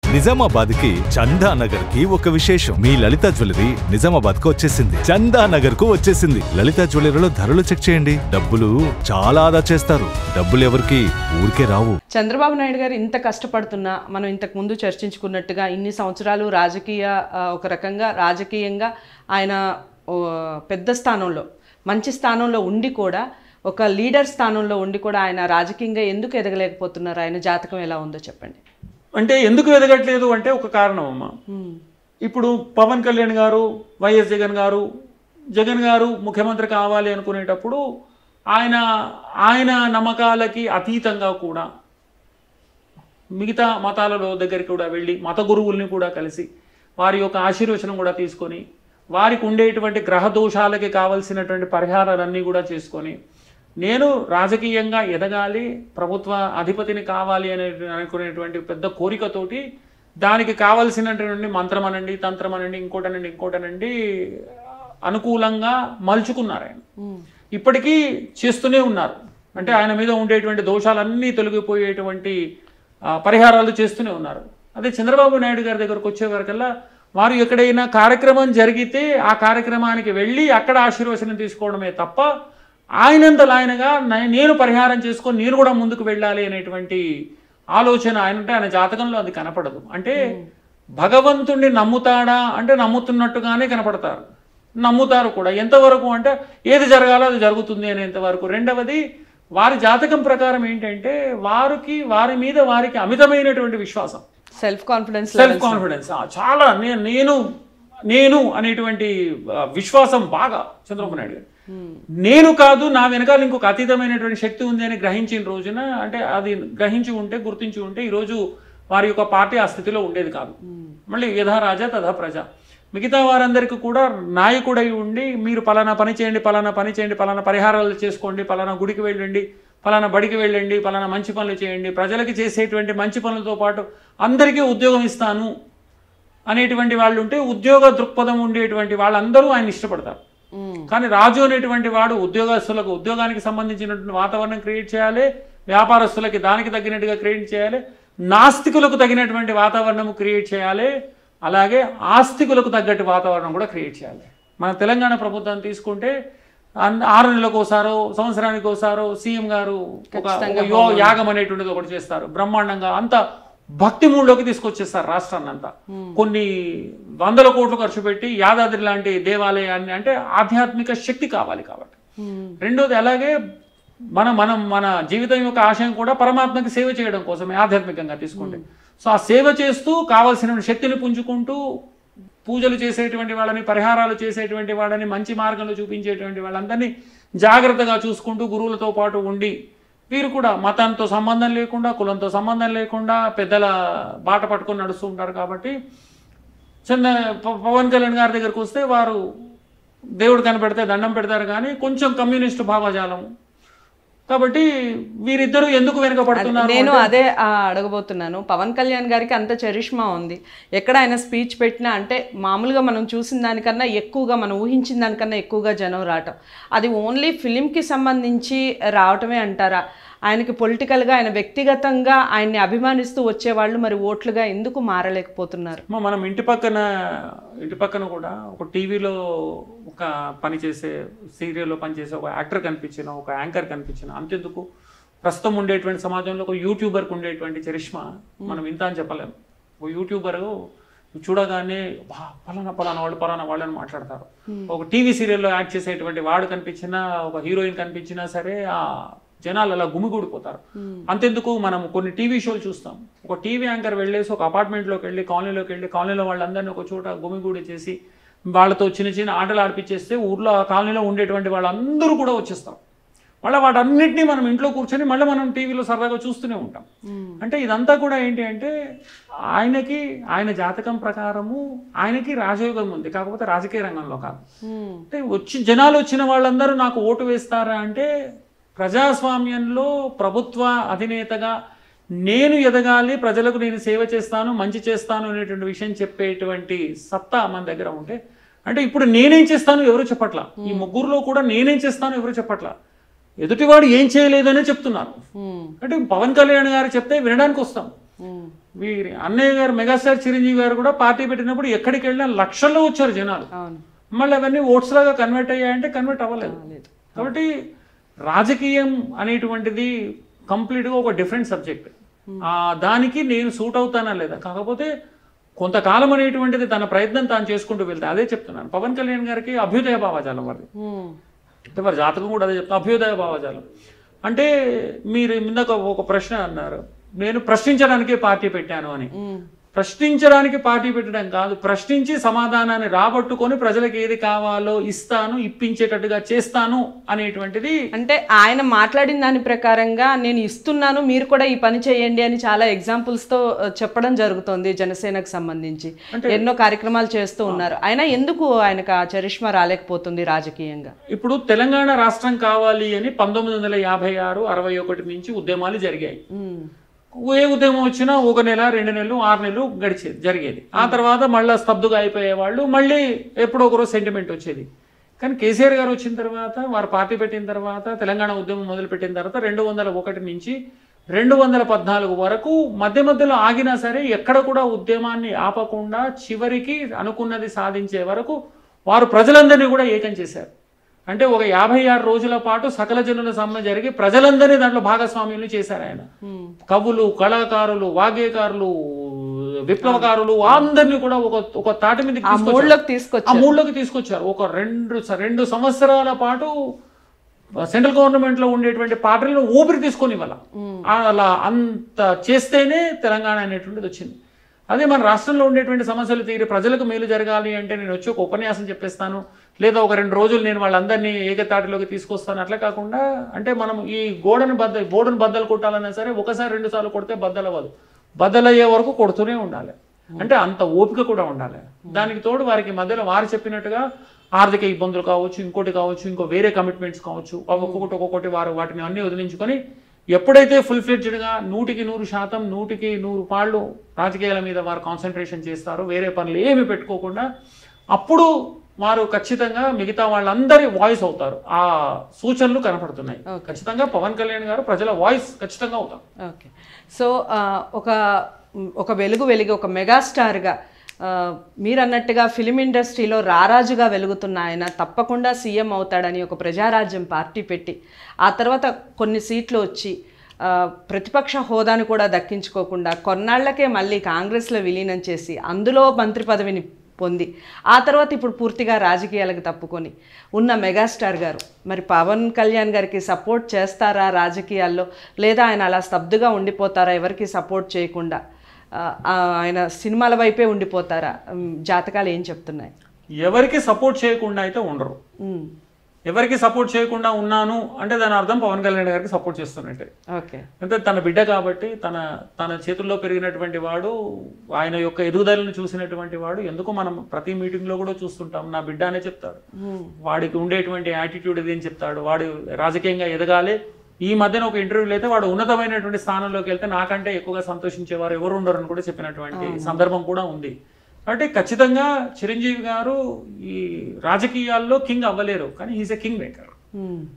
నిజామాబాద్ కి చందా నగర్ కి ఒక విశేషం మీ లలిత జ్యువెలరీ నిజామాబాద్ కు వచ్చేసింది చందా నగర్ కు వచ్చేసింది లలిత జ్యువెలరీలో ధరలు చెక్ చేయండి డబ్బులు చాలా ఆదా చేస్తారు డబ్బులు ఎవరికి ఊరికే రావు చంద్రబాబు నాయుడు గారు ఇంత కష్టపడుతున్నా మనం ఇంతకు ముందు చర్చించుకున్నట్టుగా ఇన్ని సంవత్సరాలు రాజకీయ ఆ, ఒక రకంగా రాజకీయంగా ఆయన ఓ, పెద్ద స్థానంలో మంచి స్థానంలో ఉండి కూడా ఒక లీడర్ స్థానంలో ఉండి కూడా ఆయన రాజకీయంగా ఎందుకు ఎదగలేకపోతున్నారు ఆయన జాతకం ఎలా ఉందో చెప్పండి అంటే ఎందుకు ఎదగట్లేదు అంటే ఒక కారణం అమ్మా ఇప్పుడు పవన్ కళ్యాణ్ గారు వైఎస్ జగన్ గారు జగన్ గారు ముఖ్యమంత్రి కావాలి అనుకునేటప్పుడు ఆయన ఆయన నమ్మకాలకి అతీతంగా కూడా మిగతా మతాలలో దగ్గరికి కూడా వెళ్ళి మత గురువుల్ని కూడా కలిసి వారి యొక్క ఆశీర్వచనం కూడా తీసుకొని వారికి ఉండేటువంటి గ్రహ దోషాలకి కావలసినటువంటి పరిహారాలన్నీ కూడా చేసుకొని నేను రాజకీయంగా ఎదగాలి ప్రభుత్వ అధిపతిని కావాలి అనే అనుకునేటువంటి పెద్ద కోరికతోటి దానికి కావలసినటువంటి మంత్రం అనండి తంత్రం అనండి ఇంకోటనండి ఇంకోటనండి అనుకూలంగా మలుచుకున్నారు ఆయన ఇప్పటికీ చేస్తూనే ఉన్నారు అంటే ఆయన మీద ఉండేటువంటి దోషాలన్నీ తొలగిపోయేటువంటి ఆ, పరిహారాలు చేస్తూనే ఉన్నారు అదే చంద్రబాబు నాయుడు గారి దగ్గరకు వచ్చే వరకల్లా వారు ఎక్కడైనా కార్యక్రమం జరిగితే ఆ కార్యక్రమానికి వెళ్ళి అక్కడ ఆశీర్వచనం తీసుకోవడమే తప్ప ఆయనంతలో ఆయనగా నే- నేను పరిహారం చేసుకొని నేను కూడా ముందుకు వెళ్ళాలి అనేటువంటి ఆలోచన ఆయన ఉంటే ఆయన జాతకంలో అది కనపడదు అంటే భగవంతుణ్ణి నమ్ముతాడా అంటే నమ్ముతున్నట్టుగానే కనపడతారు నమ్ముతారు కూడా ఎంతవరకు అంటే ఏది జరగాలో అది జరుగుతుంది అనేంత వరకు రెండవది వారి జాతకం ప్రకారం ఏంటంటే వారికి వారి మీద వారికి అమితమైనటువంటి విశ్వాసం సెల్ఫ్ కాన్ఫిడెన్స్ సెల్ఫ్ కాన్ఫిడెన్స్ చాలా నేను నేను నేను అనేటువంటి ఆ, విశ్వాసం బాగా చంద్రబాబు నాయుడు గారు నేను కాదు నా వెనకాల ఇంకొక అతీతమైనటువంటి శక్తి ఉంది అని గ్రహించిన రోజున అంటే అది గ్రహించి ఉంటే గుర్తించి ఉంటే ఈరోజు వారి యొక్క పార్టీ ఆ స్థితిలో ఉండేది కాదు మళ్ళీ యథా రాజా తథా ప్రజ మిగతా వారందరికీ కూడా నాయకుడై ఉండి మీరు పలానా పని చేయండి పలానా పని చేయండి పలానా పరిహారాలు చేసుకోండి పలానా గుడికి వెళ్ళండి పలానా బడికి వెళ్ళండి పలానా మంచి పనులు చేయండి ప్రజలకి చేసేటువంటి మంచి పనులతో పాటు అందరికీ ఉద్యోగం ఇస్తాను అనేటువంటి వాళ్ళు ఉంటే ఉద్యోగ దృక్పథం ఉండేటువంటి వాళ్ళందరూ ఆయన ఇష్టపడతారు కానీ రాజు అనేటువంటి వాడు ఉద్యోగస్తులకు ఉద్యోగానికి సంబంధించినటువంటి వాతావరణం క్రియేట్ చేయాలి వ్యాపారస్తులకి దానికి తగినట్టుగా క్రియేట్ చేయాలి నాస్తికులకు తగినటువంటి వాతావరణం క్రియేట్ చేయాలి అలాగే ఆస్తికులకు తగ్గట్టు వాతావరణం కూడా క్రియేట్ చేయాలి మన తెలంగాణ ప్రభుత్వం తీసుకుంటే అన్- ఆరు నెలలకు ఒకసారో సంవత్సరానికి ఒకసారో సీఎం గారు ఒక ఒక యో- యాగం అనేటువంటిది ఒకటి చేస్తారు బ్రహ్మాండంగా అంత భక్తి మూడ్లోకి తీసుకొచ్చేస్తారు రాష్ట్రాన్ని అంతా కొన్ని వందల కోట్లు ఖర్చు పెట్టి యాదాద్రి లాంటి దేవాలయాన్ని అంటే ఆధ్యాత్మిక శక్తి కావాలి కాబట్టి రెండోది అలాగే మన మనం మన జీవితం యొక్క ఆశయం కూడా పరమాత్మకి సేవ చేయడం కోసమే ఆధ్యాత్మికంగా తీసుకుంటే సో ఆ సేవ చేస్తూ కావలసిన శక్తిని పుంజుకుంటూ పూజలు చేసేటువంటి వాళ్ళని పరిహారాలు చేసేటువంటి వాళ్ళని మంచి మార్గంలో చూపించేటువంటి వాళ్ళందరినీ జాగ్రత్తగా చూసుకుంటూ గురువులతో పాటు ఉండి వీరు కూడా మతంతో సంబంధం లేకుండా కులంతో సంబంధం లేకుండా పెద్దల బాట పట్టుకొని నడుస్తూ ఉంటారు కాబట్టి చిన్న ప- పవన్ కళ్యాణ్ గారి దగ్గరకు వస్తే వారు దేవుడు కనపెడితే దండం పెడతారు కానీ కొంచెం కమ్యూనిస్టు భావజాలం కాబట్టి వీరిద్దరూ ఎందుకు వెనుకబడుతున్నారు నేను అదే ఆ, అడగబోతున్నాను పవన్ కళ్యాణ్ గారికి అంత చరిష్మా ఉంది ఎక్కడ ఆయన స్పీచ్ పెట్టినా అంటే మామూలుగా మనం చూసిన దానికన్నా ఎక్కువగా మనం ఊహించిన దానికన్నా ఎక్కువగా జనం రావటం అది ఓన్లీ ఫిలింకి సంబంధించి రావటమే అంటారా ఆయనకి పొలిటికల్గా ఆయన వ్యక్తిగతంగా ఆయన్ని అభిమానిస్తూ వచ్చేవాళ్ళు మరి ఓట్లుగా ఎందుకు మారలేకపోతున్నారు అమ్మ, మనం ఇంటి పక్కన ఇంటి పక్కన కూడా ఒక టీవీలో ఒక పని చేసే సీరియల్లో పనిచేసే ఒక యాక్టర్ కనిపించిన ఒక యాంకర్ కనిపించిన అంతెందుకు ప్రస్తుతం ఉండేటువంటి సమాజంలో ఒక యూట్యూబర్కి ఉండేటువంటి చరిష్మా మనం ఇంత అని చెప్పలేము ఒక యూట్యూబరు చూడగానే "బా, పలానా పలానా వాళ్ళు పలానా వాళ్ళని మాట్లాడతారు ఒక టీవీ సీరియల్లో యాక్ట్ చేసేటువంటి వాడు కనిపించినా ఒక హీరోయిన్ కనిపించినా సరే ఆ జనాలు అలా గుమిగూడిపోతారు అంతెందుకు మనం కొన్ని టీవీ షోలు చూస్తాం ఒక టీవీ యాంకర్ వెళ్ళేసి ఒక అపార్ట్మెంట్లోకి వెళ్ళి కాలనీలోకి వెళ్ళి కాలనీలో వాళ్ళందరినీ ఒక చోట గుమిగూడి చేసి వాళ్ళతో చిన్న చిన్న ఆటలు ఆడిపించేస్తే ఊర్లో ఆ కాలనీలో ఉండేటువంటి వాళ్ళందరూ కూడా వచ్చేస్తారు మళ్ళీ వాటన్నిటినీ మనం ఇంట్లో కూర్చొని మళ్ళీ మనం టీవీలో సరదాగా చూస్తూనే ఉంటాం అంటే ఇదంతా కూడా ఏంటి అంటే ఆయనకి ఆయన జాతకం ప్రకారము ఆయనకి రాజయోగం ఉంది కాకపోతే రాజకీయ రంగంలో కాదు అంటే వచ్చి జనాలు వచ్చిన వాళ్ళందరూ నాకు ఓటు వేస్తారా అంటే ప్రజాస్వామ్యంలో ప్రభుత్వ అధినేతగా నేను ఎదగాలి ప్రజలకు నేను సేవ చేస్తాను మంచి చేస్తాను అనేటువంటి విషయం చెప్పేటువంటి సత్తా మన దగ్గర ఉంటే అంటే ఇప్పుడు నేనేం చేస్తాను ఎవరు చెప్పట్లా ఈ ముగ్గురులో కూడా నేనేం చేస్తాను ఎవరు చెప్పట్లా ఎదుటివాడు ఏం చేయలేదనే చెప్తున్నారు అంటే పవన్ కళ్యాణ్ గారు చెప్తే వినడానికి వస్తాం వీరి అన్నయ్య గారు మెగాస్టార్ చిరంజీవి గారు కూడా పార్టీ పెట్టినప్పుడు ఎక్కడికి వెళ్ళినా లక్షల్లో వచ్చారు జనాలు అవును మళ్ళీ అవన్నీ ఓట్స్ లాగా కన్వర్ట్ అయ్యాయంటే కన్వర్ట్ అవ్వలేదు కాబట్టి రాజకీయం అనేటువంటిది కంప్లీట్గా ఒక డిఫరెంట్ సబ్జెక్ట్ ఆ దానికి నేను సూట్ అవుతానా లేదా కాకపోతే కొంతకాలం అనేటువంటిది తన ప్రయత్నం తాను చేసుకుంటూ వెళ్తే అదే చెప్తున్నాను పవన్ కళ్యాణ్ గారికి అభ్యుదయ భావజాలం వారిది ఉమ్. అంటే వారి జాతకం కూడా అదే చెప్తా అభ్యుదయ భావజాలం అంటే మీరు ఇందాక ఒక ప్రశ్న అన్నారు నేను ప్రశ్నించడానికే పార్టీ పెట్టాను అని ఉమ్. ప్రశ్నించడానికి పార్టీ పెట్టడం కాదు ప్రశ్నించి సమాధానాన్ని రాబట్టుకొని ప్రజలకు ఏది కావాలో ఇస్తాను ఇప్పించేటట్టుగా చేస్తాను అనేటువంటిది అంటే ఆయన మాట్లాడిన దాని ప్రకారంగా నేను ఇస్తున్నాను మీరు కూడా ఈ పని చేయండి అని చాలా ఎగ్జాంపుల్స్ తో ఆ, చెప్పడం జరుగుతోంది జనసేనకు సంబంధించి ఎన్నో కార్యక్రమాలు చేస్తూ ఉన్నారు అయినా ఎందుకు ఆయనకు ఆ చరిష్మా రాలేకపోతుంది రాజకీయంగా ఇప్పుడు తెలంగాణ రాష్ట్రం కావాలి అని పంతొమ్మిది వందల యాభై ఆరు అరవై ఒకటి నుంచి ఉద్యమాలు జరిగాయి ఉమ్. ఏ ఉద్యమం వచ్చినా ఒక నెల రెండు నెలలు ఆరు నెలలు గడిచేది జరిగేది ఆ తర్వాత మళ్ళీ స్తబ్దుగా అయిపోయే వాళ్ళు మళ్ళీ ఎప్పుడో ఒకరోజు సెంటిమెంట్ వచ్చేది కానీ కేసీఆర్ గారు వచ్చిన తర్వాత వారు పార్టీ పెట్టిన తర్వాత తెలంగాణ ఉద్యమం మొదలుపెట్టిన తర్వాత రెండు వందల ఒకటి నుంచి రెండు వందల పద్నాలుగు వరకు మధ్య మధ్యలో ఆగినా సరే ఎక్కడ కూడా ఉద్యమాన్ని ఆపకుండా చివరికి అనుకున్నది సాధించే వరకు వారు ప్రజలందరినీ కూడా ఏకం చేశారు అంటే ఒక యాభై ఆరు రోజుల పాటు సకల జనుల సమ్మె జరిగి ప్రజలందరినీ దాంట్లో భాగస్వామ్యులు చేశారు ఆయన ఉమ్. కవులు కళాకారులు వాగ్గేయకారులు విప్లవకారులు అందరినీ కూడా ఒక ఒక తాటి మీద ఆ మూడ్లోకి తీసుకొచ్చి ఆ మూడులోకి తీసుకొచ్చారు ఒక రెండు స- రెండు సంవత్సరాల పాటు సెంట్రల్ గవర్నమెంట్ లో ఉండేటువంటి పార్టీలను ఊపిరి తీసుకొని ఇవ్వాల అలా అంత చేస్తేనే తెలంగాణ అనేటువంటిది వచ్చింది అదే మన రాష్ట్రంలో ఉండేటువంటి సమస్యలు తీరి ప్రజలకు మేలు జరగాలి అంటే నేను వచ్చి ఒక ఉపన్యాసం చెప్పేస్తాను లేదా ఒక రెండు రోజులు నేను వాళ్ళందరినీ ఏకతాటిలోకి తీసుకొస్తాను అట్లా కాకుండా అంటే మనం ఈ గోడను బద్ద గోడను బద్దలు కొట్టాలన్నా సరే ఒకసారి రెండు సార్లు కొడితే బద్దలవ్వదు బద్దలయ్యే వరకు కొడుతూనే ఉండాలి అంటే అంత ఓపిక కూడా ఉండాలి దానికి తోడు వారికి మధ్యలో వారు చెప్పినట్టుగా ఆర్థిక ఇబ్బందులు కావచ్చు ఇంకోటి కావచ్చు ఇంకో వేరే కమిట్మెంట్స్ కావచ్చు ఒక్కొక్కటి ఒక్కొక్కటి వారు వాటిని అన్ని వదిలించుకొని ఎప్పుడైతే ఫుల్ ఫ్లెడ్జ్డ్గా నూటికి నూరు శాతం నూటికి నూరు పాళ్ళు రాజకీయాల మీద వారు కాన్సన్ట్రేషన్ చేస్తారో వేరే పనులు ఏమి పెట్టుకోకుండా అప్పుడు వారు ఖచ్చితంగా మిగతా వాళ్ళందరి వాయిస్ అవుతారు ఆ సూచనలు కనపడుతున్నాయి ఖచ్చితంగా పవన్ కళ్యాణ్ గారు ప్రజల వాయిస్ ఖచ్చితంగా అవుతారు ఓకే సో ఆ, ఒక ఒక వెలుగు వెలిగి ఒక మెగాస్టార్గా ఆ, మీరు అన్నట్టుగా ఫిలిం ఇండస్ట్రీలో రారాజుగా వెలుగుతున్న ఆయన తప్పకుండా సీఎం అవుతాడని ఒక ప్రజారాజ్యం పార్టీ పెట్టి ఆ తర్వాత కొన్ని సీట్లు వచ్చి ఆ, ప్రతిపక్ష హోదాను కూడా దక్కించుకోకుండా కొన్నాళ్లకే మళ్ళీ కాంగ్రెస్లో విలీనం చేసి అందులో మంత్రి పదవిని పొంది ఆ తర్వాత ఇప్పుడు పూర్తిగా రాజకీయాలకు తప్పుకొని ఉన్న మెగాస్టార్ గారు మరి పవన్ కళ్యాణ్ గారికి సపోర్ట్ చేస్తారా రాజకీయాల్లో లేదా ఆయన అలా స్తబ్దుగా ఉండిపోతారా ఎవరికి సపోర్ట్ చేయకుండా ఆ, ఆ, ఆయన సినిమాల వైపే ఉండిపోతారా ఉమ్, జాతకాలు ఏం చెప్తున్నాయి ఎవరికి సపోర్ట్ చేయకుండా అయితే ఉండరు ఉమ్, ఎవరికి సపోర్ట్ చేయకుండా ఉన్నాను అంటే దాని అర్థం పవన్ కళ్యాణ్ గారికి సపోర్ట్ చేస్తున్నట్టే ఓకే అంటే తన బిడ్డ కాబట్టి తన తన చేతుల్లో పెరిగినటువంటి వాడు ఆయన యొక్క ఎదుగుదలను చూసినటువంటి వాడు ఎందుకు మనం ప్రతి మీటింగ్ లో కూడా చూస్తుంటాం నా బిడ్డ అనే చెప్తాడు వాడికి ఉండేటువంటి యాటిట్యూడ్ ఇది అని చెప్తాడు వాడు రాజకీయంగా ఎదగాలి ఈ మధ్యన ఒక ఇంటర్వ్యూలో అయితే వాడు ఉన్నతమైనటువంటి స్థానంలోకి వెళ్తే నాకంటే ఎక్కువగా సంతోషించేవారు ఎవరు ఉండరు అని కూడా చెప్పినటువంటి సందర్భం కూడా ఉంది కాబట్టి ఖచ్చితంగా చిరంజీవి గారు ఈ రాజకీయాల్లో కింగ్ అవ్వలేరు కానీ he's a king maker um,